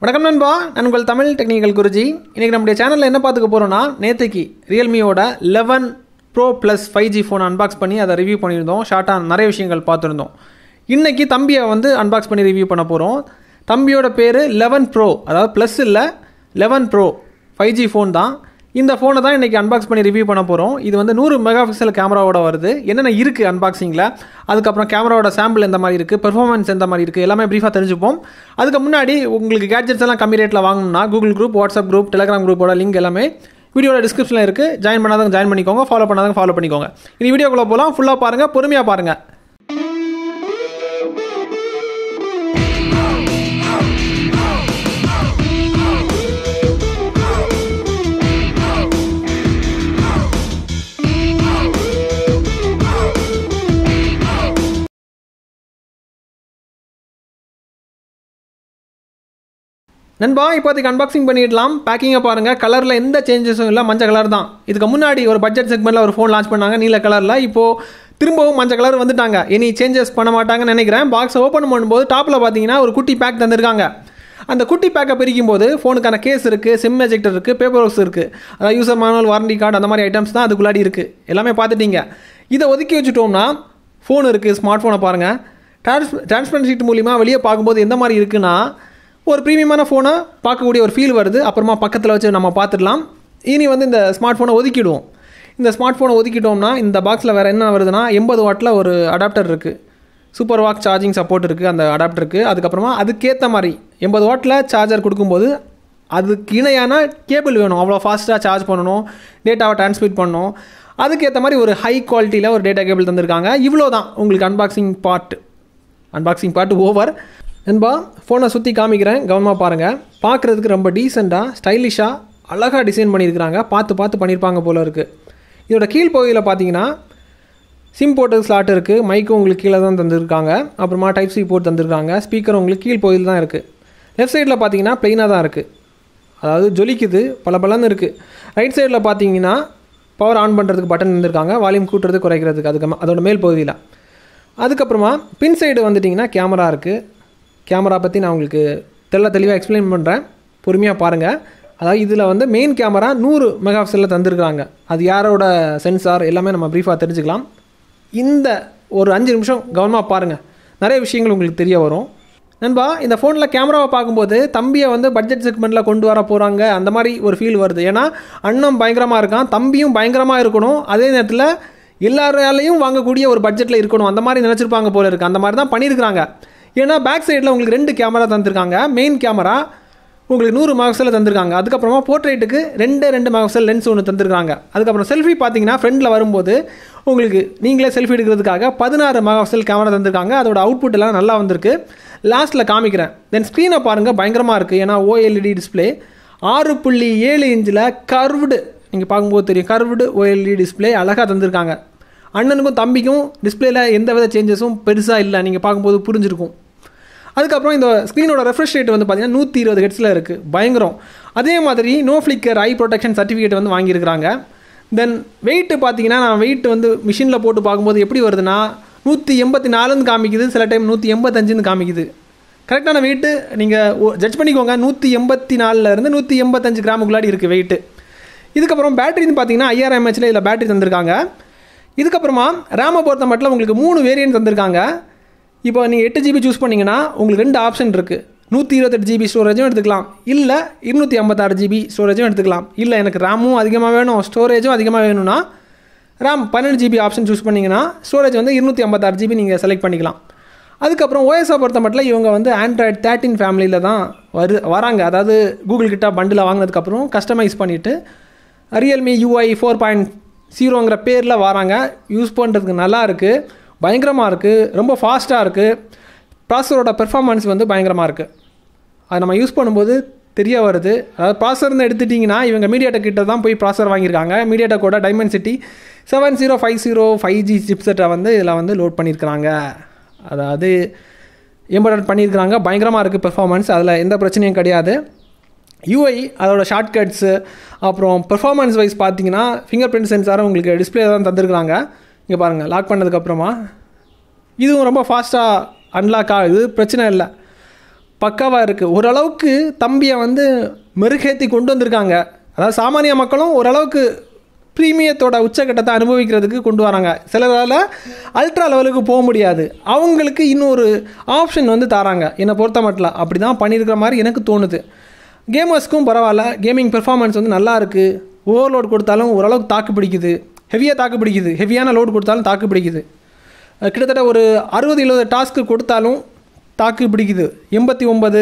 வணக்கம் நண்பா நான் உங்கள் தமிழ் டெக்னிக்கல் குருஜி இன்றைக்கி நம்முடைய சேனலில் என்ன பார்த்துக்க போகிறோன்னா நேற்றுக்கு ரியல்மியோட eleven pro plus five G phone unbox பண்ணி அதை ரிவ்யூ பண்ணியிருந்தோம் ஷார்ட்டாக நிறைய விஷயங்கள் பார்த்துருந்தோம் இன்றைக்கி தம்பியை வந்து அன்பாக்ஸ் பண்ணி ரிவ்யூ பண்ண போகிறோம் தம்பியோட பேர் லெவன் ப்ரோ அதாவது ப்ளஸ் இல்லை eleven pro five G phone தான் இந்த ஃபோனை தான் இன்றைக்கி அன்பாக்ஸ் பண்ணி ரிவ்யூ பண்ண போகிறோம் இது வந்து நூறு மெகா பிக்சல் கேமராவோட வருது என்னென்ன இருக்குது அன்பாக்சிங்கில் அதுக்கப்புறம் கேமராவோட சாம்பிள் எந்த மாதிரி இருக்குது பெர்ஃபார்மன்ஸ் எந்த மாதிரி இருக்குது எல்லாமே ப்ரீஃபாக தெரிஞ்சுப்போம் அதுக்கு முன்னாடி உங்களுக்கு கேட்ஜெட்ஸ் எல்லாம் கம்மி ரேட்டில் வாங்கணும்னா Google group WhatsApp group Telegram குரூப்போட லிங்க் எல்லாமே வீடியோட டிஸ்கிரிப்ஷனில் இருக்குது ஜாயின் பண்ணாதவங்க ஜாயின் பண்ணிக்கோங்க ஃபாலோ பண்ணாதவங்க ஃபாலோ பண்ணிக்கோங்க இந்த வீடியோக்குள்ளே போகலாம் ஃபுல்லாக பாருங்கள் பொறுமையாக பாருங்கள் நண்பா இப்போதைக்கு அன்பாக்சிங் பண்ணிடலாம் பேக்கிங்கை பாருங்கள் கலரில் எந்த சேஞ்சஸும் இல்லை மஞ்சள் கலர் தான் இதுக்கு முன்னாடி ஒரு பட்ஜெட் செக்மெண்ட்டில் ஒரு ஃபோன் லான்ச் பண்ணாங்க நீல கலரில் இப்போது திரும்பவும் மஞ்சள் கலர் வந்துட்டாங்க இனி சேஞ்சஸ் பண்ண மாட்டாங்கன்னு நினைக்கிறேன் பாக்ஸை ஓப்பன் பண்ணும்போது டாப்பில் பார்த்தீங்கன்னா ஒரு குட்டி பேக் தந்திருக்காங்க அந்த குட்டி பேக்கை பிரிக்கும் போது ஃபோனுக்கான கேஸ் இருக்குது சிம் எஜெக்டர் இருக்குது பேப்பர் ஒர்க்ஸ் இருக்குது அதாவது யூசர் மேனுவல் வாரண்டி கார்டு அந்த மாதிரி ஐட்டம்ஸ் தான் அதுக்குள்ளாடி இருக்குது எல்லாமே பார்த்துட்டீங்க இதை ஒதுக்கி வச்சுட்டோம்னா ஃபோன் இருக்குது ஸ்மார்ட் ஃபோனை பாருங்கள் டிரான்ஸ் டிரான்ஸ்பரன்ட் ஷீட் மூலிமா வெளியே பார்க்கும்போது எந்த மாதிரி இருக்குன்னா ஒரு ப்ரீமியமான ஃபோனை பார்க்கக்கூடிய ஒரு ஃபீல் வருது அப்புறமா பக்கத்தில் வச்சு நம்ம பார்த்துடலாம் இனி வந்து இந்த ஸ்மார்ட் ஃபோனை ஒதுக்கிடுவோம் இந்த ஸ்மார்ட் ஃபோனை ஒதுக்கிட்டோம்னா இந்த பாக்ஸில் வேறு என்ன வருதுன்னா எண்பது வாட்டில் ஒரு அடாப்டர் இருக்குது சூப்பர் வாக் சார்ஜிங் சப்போர்ட் இருக்குது அந்த அடாப்டருக்கு அதுக்கப்புறமா அதுக்கேற்ற மாதிரி எண்பது வாட்டில் சார்ஜர் கொடுக்கும்போது அதுக்கு இணையான கேபிள் வேணும் அவ்வளோ ஃபாஸ்ட்டாக சார்ஜ் பண்ணணும் டேட்டாவை டிரான்ஸ்மிட் பண்ணணும் அதுக்கேற்ற மாதிரி ஒரு ஹை குவாலிட்டியில் ஒரு டேட்டா கேபிள் தந்திருக்காங்க இவ்வளோ தான் உங்களுக்கு unboxing part unboxing part over நண்பா ஃபோனை சுற்றி காமிக்கிறேன் கவனமாக பாருங்கள் பார்க்குறதுக்கு ரொம்ப டீசெண்டாக ஸ்டைலிஷாக அழகாக டிசைன் பண்ணியிருக்கிறாங்க பார்த்து பார்த்து பண்ணியிருப்பாங்க போல இருக்குது இதோட கீழ் பகுதியில் பார்த்தீங்கன்னா சிம் போர்ட்டு ஸ்லாட் இருக்குது மைக்கும் உங்களுக்கு கீழே தான் தந்திருக்காங்க அப்புறமா டைப் சி போர்ட் தந்திருக்காங்க ஸ்பீக்கர் உங்களுக்கு கீழ் பகுதியில் தான் இருக்குது லெஃப்ட் சைடில் பார்த்தீங்கன்னா ப்ளெயினாக தான் இருக்குது அதாவது ஜொலிக்குது பல பலன்னு இருக்குது ரைட் சைடில் பார்த்தீங்கன்னா பவர் ஆன் பண்ணுறதுக்கு பட்டன் தந்திருக்காங்க வால்யூம் கூட்டுறது குறைக்கிறதுக்கு அதுக்கு அதோட மேல் பகுதியில் அதுக்கப்புறமா பின் சைடு வந்துட்டிங்கன்னா கேமரா இருக்குது கேமரா பற்றி நான் உங்களுக்கு தெல்ல தெளிவாக எக்ஸ்பிளைன் பண்ணுறேன் பொறுமையாக பாருங்கள் அதாவது இதில் வந்து மெயின் கேமரா நூறு மெகா பிக்சலில் தந்திருக்காங்க அது யாரோட சென்சார் எல்லாமே நம்ம ப்ரீஃபாக தெரிஞ்சுக்கலாம் இந்த ஒரு அஞ்சு நிமிஷம் கவனமாக பாருங்கள் நிறைய விஷயங்கள் உங்களுக்கு தெரிய வரும் நண்பா இந்த ஃபோனில் கேமராவை பார்க்கும்போது தம்பியை வந்து பட்ஜெட் செக்மெண்ட்டில் கொண்டு வர போகிறாங்க அந்த மாதிரி ஒரு ஃபீல் வருது ஏன்னா அண்ணன் பயங்கரமாக இருக்கான் தம்பியும் பயங்கரமாக இருக்கணும் அதே நேரத்தில் எல்லாராலையும் வாங்கக்கூடிய ஒரு பட்ஜெட்டில் இருக்கணும் அந்த மாதிரி நினச்சிருப்பாங்க போல இருக்குது அந்த மாதிரி தான் பண்ணியிருக்கிறாங்க ஏன்னா பேக் சைடில் உங்களுக்கு ரெண்டு கேமரா தந்திருக்காங்க மெயின் கேமரா உங்களுக்கு நூறு மெகாபிக்சலில் தந்திருக்காங்க அதுக்கப்புறமா போர்ட்ரேட்டுக்கு ரெண்டு ரெண்டு மெகாபிக்சல் லென்ஸ் ஒன்று தந்திருக்காங்க அதுக்கப்புறம் செல்ஃபி பார்த்தீங்கன்னா ஃப்ரண்டில் வரும்போது உங்களுக்கு நீங்களே செல்ஃபி எடுக்கிறதுக்காக பதினாறு மெகாபிக்சல் கேமரா தந்திருக்காங்க அதோட அவுட்புட் எல்லாம் நல்லா வந்திருக்கு லாஸ்ட்டில் காமிக்கிறேன் தென் ஸ்க்ரீனை பாருங்கள் பயங்கரமாக இருக்குது ஏன்னா ஓஎல்இடி டிஸ்பிளே ஆறு புள்ளி ஏழு இன்ச்சில் கர்வ்டு நீங்கள் பார்க்கும்போது தெரியும் கர்வ்டு ஓஎல்இடி டிஸ்பிளே அழகாக தந்திருக்காங்க அண்ணனுக்கும் தம்பிக்கும் டிஸ்பிளேல எந்த வித சேஞ்சஸும் பெருசாக இல்லை நீங்கள் பார்க்கும்போது புரிஞ்சிருக்கும் அதுக்கப்புறம் இந்த ஸ்க்ரீனோட ரெஃப்ரெஷ் ரேட் வந்து பார்த்தீங்கன்னா நூற்றி இருபது ஹெட்ஸில் இருக்குது பயங்கரம் அதே மாதிரி no flicker eye protection certificate வந்து வாங்கியிருக்கிறாங்க தென் வெயிட்டு பார்த்தீங்கன்னா நான் வெயிட் வந்து மிஷினில் போட்டு பார்க்கும்போது எப்படி வருதுன்னா நூற்றி எண்பத்தி நாலுன்னு காமிக்குது சில டைம் நூற்றி எண்பத்தஞ்சுன்னு காமிக்குது கரெக்டான வெயிட்டு நீங்கள் ஜட்ஜ் பண்ணிக்கோங்க நூற்றி எண்பத்தி நாலுலேருந்து நூற்றி எண்பத்தஞ்சு கிராமுக்குள்ளாடி இருக்குது வெயிட்டு இதுக்கப்புறம் பேட்டரின்னு பார்த்தீங்கன்னா ஐஆர் எம்ஹெச்சில் இதில் பேட்டரி தந்திருக்காங்க இதுக்கப்புறமா ரேமை பொறுத்த மட்டும் உங்களுக்கு மூணு வேரியன்ட் தந்திருக்காங்க இப்போ நீங்கள் எட்டு ஜிபி சூஸ் பண்ணிங்கன்னா உங்களுக்கு ரெண்டு ஆப்ஷன் இருக்குது நூற்றி இருபத்தெட்டு ஜிபி ஸ்டோரேஜும் எடுத்துக்கலாம் இல்லை இருநூற்றி ஐம்பத்தாறு ஜிபி ஸ்டோரேஜும் எடுத்துக்கலாம் இல்லை எனக்கு ரேமும் அதிகமாக வேணும் ஸ்டோரேஜும் அதிகமாக வேணும்னா ரேம் பன்னெண்டு ஜிபி ஆப்ஷன் சூஸ் பண்ணிங்கன்னா ஸ்டோரேஜ் வந்து இருநூற்றி ஐம்பத்தாறு ஜிபி நீங்கள் செலக்ட் பண்ணிக்கலாம் அதுக்கப்புறம் ஓஎஸ்ஆ பொறுத்த மட்டும் இவங்க வந்து ஆண்ட்ராய்ட் தேர்ட்டின் ஃபேமிலியில் தான் வரு வராங்க அதாவது கூகுள் கிட்ட பண்டில் வாங்கினதுக்கப்புறம் கஸ்டமைஸ் பண்ணிவிட்டு ரியல்மி யூஐ ஃபோர் பாயிண்ட் ஜீரோங்கிற பேரில் வராங்க யூஸ் பண்ணுறதுக்கு நல்லா இருக்குது பயங்கரமாக இருக்குது ரொம்ப ஃபாஸ்ட்டாக இருக்குது ப்ராசரோட பெர்ஃபார்மன்ஸ் வந்து பயங்கரமாக இருக்குது அதை நம்ம யூஸ் பண்ணும்போது தெரிய வருது அதாவது ப்ராசர்னு எடுத்துட்டிங்கன்னா இவங்க மீடியாடெக் கிட்ட தான் போய் ப்ராசர் வாங்கியிருக்காங்க மீடியாடெக்கோட Dimensity seven zero five zero five G சிப்செட்டை வந்து இதில் வந்து லோட் பண்ணியிருக்கிறாங்க அதாவது எம்பர்டர் பண்ணியிருக்கிறாங்க பயங்கரமாக இருக்குது பெர்ஃபார்மன்ஸ் அதில் எந்த பிரச்சனையும் கிடையாது யூஐ அதோட ஷார்ட்கட்ஸு அப்புறம் பெர்ஃபார்மன்ஸ் வைஸ் பார்த்தீங்கன்னா ஃபிங்கர் பிரிண்ட் சென்சாரும் உங்களுக்கு டிஸ்பிளே தான் தந்திருக்கிறாங்க இங்கே பாருங்கள் லாக் பண்ணதுக்கப்புறமா இதுவும் ரொம்ப ஃபாஸ்ட்டாக அன்லாக் ஆகுது பிரச்சனை இல்லை பக்காவாக இருக்குது ஓரளவுக்கு தம்பியை வந்து மெருகேற்றி கொண்டு வந்திருக்காங்க அதாவது சாமானிய மக்களும் ஓரளவுக்கு ப்ரீமியத்தோட உச்சக்கட்டத்தை அனுபவிக்கிறதுக்கு கொண்டு வராங்க சிலரால் அல்ட்ரா லெவலுக்கு போக முடியாது அவங்களுக்கு இன்னொரு ஆப்ஷன் வந்து தராங்க என்னை பொறுத்த மட்டும் அப்படி தான் பண்ணியிருக்கிற மாதிரி எனக்கு தோணுது கேமர்ஸ்க்கும் பரவாயில்ல கேமிங் பெர்ஃபார்மன்ஸ் வந்து நல்லா இருக்குது ஓவர்லோட் கொடுத்தாலும் ஓரளவுக்கு தாக்கு பிடிக்குது ஹெவியாக தாக்கு பிடிக்குது ஹெவியான லோட் கொடுத்தாலும் தாக்கு பிடிக்குது அஹ் கிட்டத்தட்ட ஒரு அறுபது எழுபது டாஸ்க்கு கொடுத்தாலும் தாக்கு பிடிக்குது எண்பத்தி ஒம்பது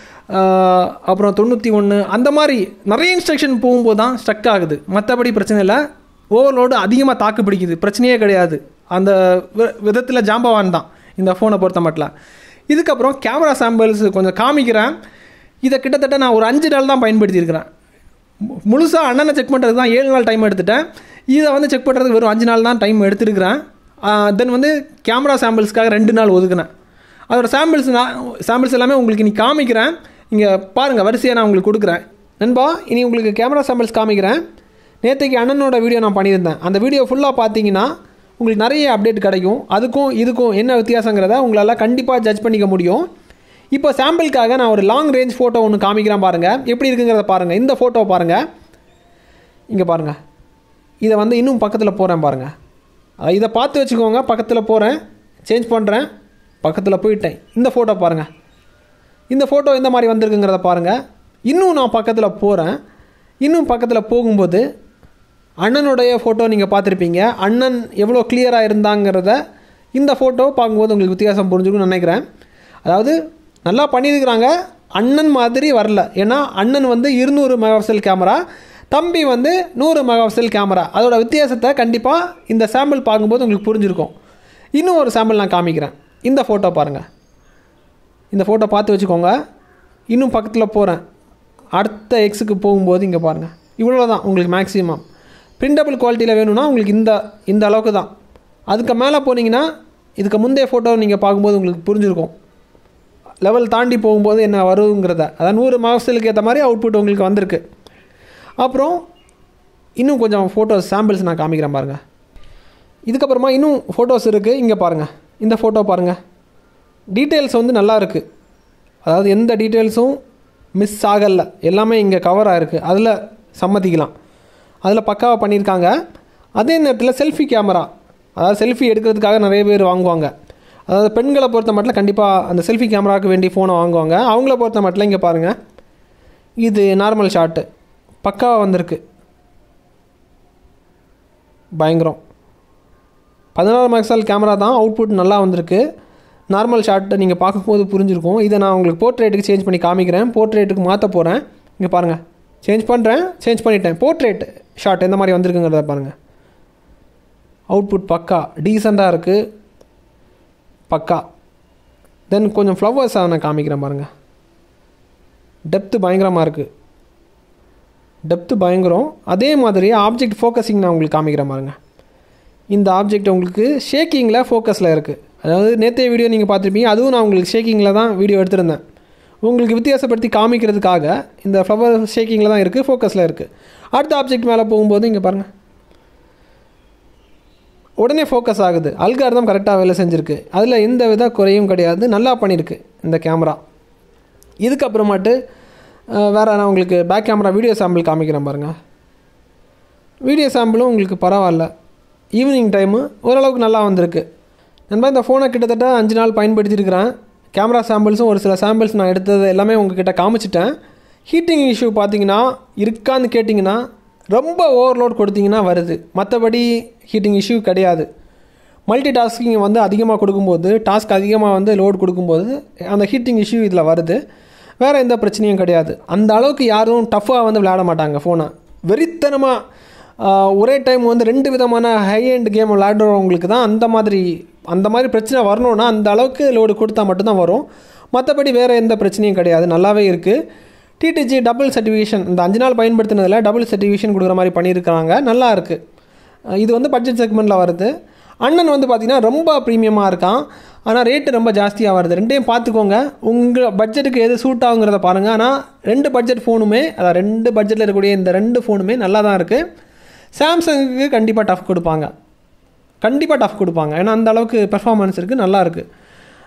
அப்புறம் தொண்ணூற்றி ஒன்று அந்த மாதிரி நிறைய இன்ஸ்ட்ரக்ஷன் போகும்போது தான் ஸ்ட்ரக் ஆகுது மற்றபடி பிரச்சனை இல்லை ஓவர்லோடு அதிகமாக தாக்கு பிடிக்குது பிரச்சனையே கிடையாது அந்த விதத்தில் ஜாம்பவான் தான் இந்த ஃபோனை பொறுத்த மட்டும் இதுக்கப்புறம் கேமரா சாம்பிள்ஸ் கொஞ்சம் காமிக்கிறேன் இதை கிட்டத்தட்ட நான் ஒரு அஞ்சு நாள் தான் பயன்படுத்தியிருக்கிறேன் மு- முழுசா அண்ணனை செக் பண்ணுறதுக்கு தான் ஏழு நாள் டைம் எடுத்துட்டேன் இதை வந்து செக் பண்ணுறதுக்கு வெறும் அஞ்சு நாள் தான் டைம் எடுத்துருக்கிறேன் தென் வந்து கேமரா சாம்பிள்ஸ்க்காக ரெண்டு நாள் ஒதுக்குனேன் அதோட சாம்பிள்ஸ் நான் சாம்பிள்ஸ் எல்லாமே உங்களுக்கு இனி காமிக்கிறேன் இங்கே பாருங்கள் வரிசையாக நான் உங்களுக்கு கொடுக்குறேன் நண்பா இனி உங்களுக்கு கேமரா சாம்பிள்ஸ் காமிக்கிறேன் நேற்றுக்கு அண்ணனோட வீடியோ நான் பண்ணியிருந்தேன் அந்த வீடியோ ஃபுல்லாக பார்த்தீங்கன்னா உங்களுக்கு நிறைய அப்டேட் கிடைக்கும் அதுக்கும் இதுக்கும் என்ன வித்தியாசங்கிறத உங்களால் கண்டிப்பாக ஜட்ஜ் பண்ணிக்க முடியும் இப்போ சாம்பிளுக்காக நான் ஒரு லாங் ரேஞ்ச் ஃபோட்டோ ஒன்று காமிக்கிறேன் பாருங்கள் எப்படி இருக்குங்கிறத பாருங்கள் இந்த ஃபோட்டோவை பாருங்கள் இங்கே பாருங்கள் இதை வந்து இன்னும் பக்கத்தில் போகிறேன் பாருங்கள் அஹ் இதை பார்த்து வச்சுக்கோங்க பக்கத்தில் போகிறேன் சேஞ்ச் பண்ணுறேன் பக்கத்தில் போயிட்டேன் இந்த ஃபோட்டோ பாருங்கள் இந்த ஃபோட்டோ எந்த மாதிரி வந்திருக்குங்கிறத பாருங்கள் இன்னும் நான் பக்கத்தில் போகிறேன் இன்னும் பக்கத்தில் போகும்போது அண்ணனுடைய ஃபோட்டோ நீங்கள் பார்த்துருப்பீங்க அண்ணன் எவ்வளோ கிளியராக இருந்தாங்கிறத இந்த ஃபோட்டோ பார்க்கும்போது உங்களுக்கு வித்தியாசம் புரிஞ்சுக்கணும்னு நினைக்கிறேன் அதாவது நல்லா பண்ணியிருக்கிறாங்க அண்ணன் மாதிரி வரல ஏன்னா அண்ணன் வந்து இருநூறு மெகாபிக்சல் கேமரா தம்பி வந்து நூறு மெகாபிக்சல் கேமரா அதோட வித்தியாசத்தை கண்டிப்பாக இந்த சாம்பிள் பார்க்கும்போது உங்களுக்கு புரிஞ்சிருக்கும் இன்னும் ஒரு சாம்பிள் நான் காமிக்கிறேன் இந்த ஃபோட்டோ பாருங்கள் இந்த ஃபோட்டோ பார்த்து வச்சுக்கோங்க இன்னும் பக்கத்தில் போகிறேன் அடுத்த எக்ஸுக்கு போகும்போது இங்கே பாருங்கள் இவ்வளோ தான் உங்களுக்கு மேக்ஸிமம் பிரிண்டபிள் குவாலிட்டியில் வேணும்னா உங்களுக்கு இந்த இந்த அளவுக்கு தான் அதுக்கு மேலே போனீங்கன்னா இதுக்கு முந்தைய ஃபோட்டோ நீங்கள் பார்க்கும்போது உங்களுக்கு புரிஞ்சிருக்கும் லெவல் தாண்டி போகும்போது என்ன வருங்கிறத அதான் நூறு மாதத்துக்கு ஏற்ற மாதிரி அவுட்புட் உங்களுக்கு வந்திருக்கு அப்புறம் இன்னும் கொஞ்சம் ஃபோட்டோஸ் சாம்பிள்ஸ் நான் காமிக்கிறேன் பாருங்கள் இதுக்கப்புறமா இன்னும் ஃபோட்டோஸ் இருக்குது இங்கே பாருங்கள் இந்த ஃபோட்டோ பாருங்கள் டீட்டெயில்ஸ் வந்து நல்லா இருக்குது அதாவது எந்த டீட்டெயில்ஸும் மிஸ் ஆகலை எல்லாமே இங்கே கவர் ஆகிருக்கு அதில் சம்மதிக்கலாம் அதில் பக்காவாக பண்ணியிருக்காங்க அதே நேரத்தில் செல்ஃபி கேமரா அதாவது செல்ஃபி எடுக்கிறதுக்காக நிறைய பேர் வாங்குவாங்க அதாவது பெண்களை பொறுத்த மட்டும் கண்டிப்பாக அந்த செல்ஃபி கேமராவுக்கு வேண்டி ஃபோனை வாங்குவாங்க அவங்கள பொறுத்த மட்டும் இங்கே பாருங்கள் இது நார்மல் ஷாட்டு பக்காவாக வந்திருக்கு பயங்கரம் பதினாறு மெக்சால் கேமரா தான் அவுட்புட் நல்லா வந்திருக்கு நார்மல் ஷாட்டை நீங்கள் பார்க்கும்போது புரிஞ்சிருக்கும் இதை நான் உங்களுக்கு போர்ட்ரேட்டுக்கு சேஞ்ச் பண்ணி காமிக்கிறேன் போர்ட்ரேட்டுக்கு மாற்ற போகிறேன் இங்கே பாருங்கள் சேஞ்ச் பண்ணுறேன் சேஞ்ச் பண்ணிட்டேன் போர்ட்ரேட் ஷாட் எந்த மாதிரி வந்திருக்குங்கிறத பாருங்கள் அவுட்புட் பக்கா டீசெண்டாக இருக்குது பக்கா தென் கொஞ்சம் ஃப்ளவர்ஸாக நான் காமிக்கிறேன் பாருங்கள் டெப்த்து பயங்கரமாக இருக்குது டெப்த்து பயங்கரம் அதே மாதிரி ஆப்ஜெக்ட் ஃபோக்கஸிங் நான் உங்களுக்கு காமிக்கிறேன் பாருங்க இந்த ஆப்ஜெக்ட் உங்களுக்கு ஷேக்கிங்கில் ஃபோக்கஸில் இருக்குது அதாவது நேற்றைய வீடியோ நீங்கள் பார்த்துருப்பீங்க அதுவும் நான் உங்களுக்கு ஷேக்கிங்கில் தான் வீடியோ எடுத்திருந்தேன் உங்களுக்கு வித்தியாசப்படுத்தி காமிக்கிறதுக்காக இந்த ஃப்ளவர் ஷேக்கிங்கில் தான் இருக்குது ஃபோக்கஸில் இருக்குது அடுத்த ஆப்ஜெக்ட் மேலே போகும்போது இங்கே பாருங்கள் உடனே ஃபோக்கஸ் ஆகுது அல்காரிதம் கரெக்டாக வேலை செஞ்சுருக்கு அதில் எந்த வித குறையும் கிடையாது நல்லா பண்ணியிருக்கு இந்த கேமரா இதுக்கப்புறமாட்டு அஹ், வேற நான் உங்களுக்கு பேக் கேமரா வீடியோ சாம்பிள் காமிக்கிறேன் பாருங்கள் வீடியோ சாம்பிளும் உங்களுக்கு பரவாயில்ல ஈவினிங் டைமு ஓரளவுக்கு நல்லா வந்திருக்கு நண்பா இந்த ஃபோனை கிட்டத்தட்ட அஞ்சு நாள் பயன்படுத்தியிருக்கிறேன் கேமரா சாம்பிள்ஸும் ஒரு சில சாம்பிள்ஸ் நான் எடுத்தது எல்லாமே உங்ககிட்ட காமிச்சிட்டேன் ஹீட்டிங் இஷ்யூ பார்த்தீங்கன்னா இருக்கான்னு கேட்டிங்கன்னா ரொம்ப ஓவர்லோட் கொடுத்தீங்கன்னா வருது மற்றபடி ஹீட்டிங் இஷ்யூ கிடையாது மல்டி டாஸ்கிங் வந்து அதிகமாக கொடுக்கும்போது டாஸ்க் அதிகமாக வந்து லோட் கொடுக்கும்போது அந்த ஹீட்டிங் இஷ்யூ இதில் வருது வேறு எந்த பிரச்சனையும் கிடையாது அந்த அளவுக்கு யாரும் டஃப்பாக வந்து விளையாட மாட்டாங்க ஃபோனை வெறித்தனமாக ஒரே டைம் வந்து ரெண்டு விதமான ஹை எண்ட் கேம் விளையாடுறவங்களுக்கு தான் அந்த மாதிரி அந்த மாதிரி பிரச்சனை வரணும்னா அந்த அளவுக்கு லோடு கொடுத்தா மட்டும்தான் வரும் மற்றபடி வேறு எந்த பிரச்சனையும் கிடையாது நல்லாவே இருக்குது டிடிஜி டபுள் சர்டிஃபிகேஷன் இந்த அஞ்சு நாள் பயன்படுத்தினதில் டபுள் சர்டிஃபிகேஷன் கொடுக்குற மாதிரி பண்ணியிருக்கிறாங்க நல்லா இருக்குது அஹ் இது வந்து பட்ஜெட் செக்மெண்ட்டில் வருது அண்ணன் வந்து பார்த்திங்கன்னா ரொம்ப ப்ரீமியமாக இருக்கான் ஆனால் ரேட்டு ரொம்ப ஜாஸ்தியாக வருது ரெண்டையும் பார்த்துக்கோங்க உங்கள் பட்ஜெட்டுக்கு எது சூட் ஆகுங்கிறத பாருங்கள் ஆனால் ரெண்டு பட்ஜெட் ஃபோனுமே அதாவது ரெண்டு பட்ஜெட்டில் இருக்கக்கூடிய இந்த ரெண்டு ஃபோனுமே நல்லா தான் இருக்குது சாம்சங்குக்கு கண்டிப்பாக டஃப் கொடுப்பாங்க கண்டிப்பாக டஃப் கொடுப்பாங்க ஏன்னா அந்த அளவுக்கு பெர்ஃபார்மன்ஸ் இருக்குது நல்லா இருக்குது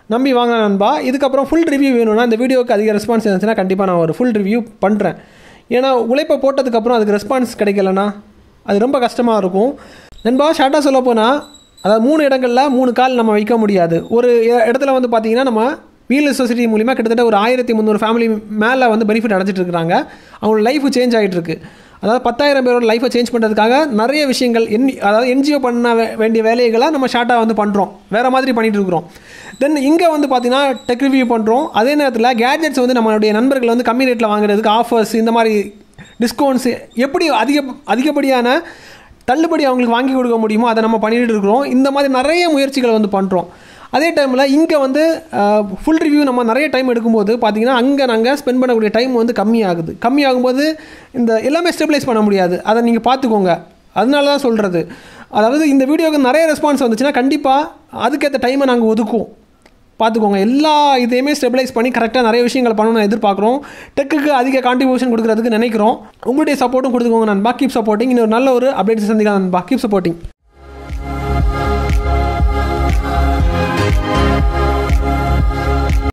நம்பி வாங்க நண்பா இதுக்கப்புறம் ஃபுல் ரிவ்யூ வேணும்னா இந்த வீடியோக்கு அதிக ரெஸ்பான்ஸ் இருந்துச்சுன்னா கண்டிப்பாக நான் ஒரு ஃபுல் ரிவ்யூ பண்ணுறேன் ஏன்னா உழைப்பை போட்டதுக்கப்புறம் அதுக்கு ரெஸ்பான்ஸ் கிடைக்கலனா அது ரொம்ப கஷ்டமாக இருக்கும் நண்பா ஷார்ட்டாக சொல்ல போனால் அதாவது மூணு இடங்களில் மூணு கால் நம்ம வைக்க முடியாது ஒரு இ- இடத்துல வந்து பார்த்தீங்கன்னா நம்ம வீல் சொசைட்டி மூலிமா கிட்டத்தட்ட ஒரு ஆயிரத்தி முந்நூறு ஃபேமிலி மேலே வந்து பெனிஃபிட் அடைச்சிட்டு இருக்காங்க அவங்களோட லைஃப் சேஞ்ச் ஆகிட்டு இருக்கு அதாவது பத்தாயிரம் பேரோட லைஃப்பை சேஞ்ச் பண்ணுறதுக்காக நிறைய விஷயங்கள் என் அதாவது என்ஜிஓ பண்ண வே- வேண்டிய வேலைகளை நம்ம ஷார்ட்டாக வந்து பண்ணுறோம் வேறு மாதிரி பண்ணிட்டு இருக்கிறோம் தென் இங்கே வந்து பார்த்தீங்கன்னா டெக் ரிவ்யூ பண்ணுறோம் அதே நேரத்தில் கேஜெட்ஸ் வந்து நம்மளுடைய நண்பர்கள் வந்து கம்மி ரேட்டில் வாங்குறதுக்கு ஆஃபர்ஸ் இந்த மாதிரி டிஸ்கவுண்ட்ஸ் எப்படி அதிக அதிகப்படியான தள்ளுபடி அவங்களுக்கு வாங்கி கொடுக்க முடியுமோ அதை நம்ம பண்ணிட்டு இருக்கிறோம் இந்த மாதிரி நிறைய முயற்சிகளை வந்து பண்ணுறோம் அதே டைமில் இங்கே வந்து ஃபுல் ரிவ்யூ நம்ம நிறைய டைம் எடுக்கும்போது பார்த்தீங்கன்னா அங்கே நாங்கள் ஸ்பெண்ட் பண்ணக்கூடிய டைம் வந்து கம்மியாகுது கம்மியாகும்போது இந்த எல்லாமே ஸ்டெபிளைஸ் பண்ண முடியாது அதை நீங்கள் பார்த்துக்கோங்க அதனால தான் சொல்கிறது அதாவது இந்த வீடியோக்கு நிறைய ரெஸ்பான்ஸ் வந்துச்சுன்னா கண்டிப்பாக அதுக்கேற்ற டைமை நாங்கள் ஒதுக்குவோம் பார்த்துக்கோங்க எல்லா இதையுமே ஸ்டெபிளைஸ் பண்ணி கரெக்டாக நிறைய விஷயங்கள் பண்ணணும்னு எதிர்பார்க்குறோம் டெக்குக்கு அதிக கான்ட்ரிபியூஷன் கொடுக்கறதுக்கு நினைக்கிறோம் உங்களுடைய சப்போர்ட்டும் கொடுத்துக்கோங்க நண்பா கீப் சப்போர்ட்டிங் இன்னொரு நல்ல ஒரு அப்டேட் சந்திக்கலாம் நண்பா கீப் சப்போர்ட்டிங்